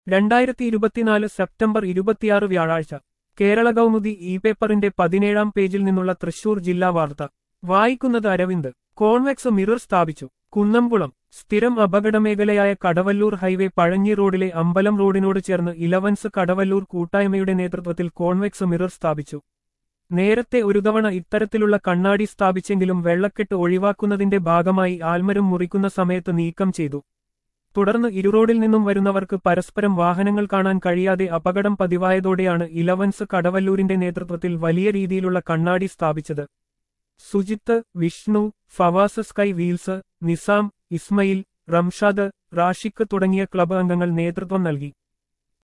രണ്ടായിരത്തി ഇരുപത്തിനാല് സെപ്റ്റംബർ ഇരുപത്തിയാറ് വ്യാഴാഴ്ച കേരള കൗമുദി ഇ പേപ്പറിന്റെ പതിനേഴാം പേജിൽ നിന്നുള്ള തൃശൂർ ജില്ലാ വാർത്ത വായിക്കുന്നത് അരവിന്ദ് കോൺവെക്സ് മിറർ സ്ഥാപിച്ചു കുന്നംകുളം സ്ഥിരം അപകടമേഖലയായ കടവല്ലൂർ ഹൈവേ പഴഞ്ഞി റോഡിലെ അമ്പലം റോഡിനോട് ചേർന്ന് ഇലവൻസ് കടവല്ലൂർ കൂട്ടായ്മയുടെ നേതൃത്വത്തിൽ കോൺവെക്സ് മിറർ സ്ഥാപിച്ചു നേരത്തെ ഒരു തവണ ഇത്തരത്തിലുള്ള കണ്ണാടി സ്ഥാപിച്ചെങ്കിലും വെള്ളക്കെട്ട് ഒഴിവാക്കുന്നതിന്റെ ഭാഗമായി ആൽമരം മുറിക്കുന്ന സമയത്ത് നീക്കം ചെയ്തു തുടർന്ന് ഇരുറോഡിൽ നിന്നും വരുന്നവർക്ക് പരസ്പരം വാഹനങ്ങൾ കാണാൻ കഴിയാതെ അപകടം പതിവായതോടെയാണ് ഇലവൻസ് കടവല്ലൂരിന്റെ നേതൃത്വത്തിൽ വലിയ രീതിയിലുള്ള കണ്ണാടി സ്ഥാപിച്ചത് സുജിത്ത് വിഷ്ണു ഫവാസ് സ്കൈ വീൽസ് നിസാം ഇസ്മയിൽ റംഷാദ് റാഷിഖ് തുടങ്ങിയ ക്ലബ് അംഗങ്ങൾ നേതൃത്വം നൽകി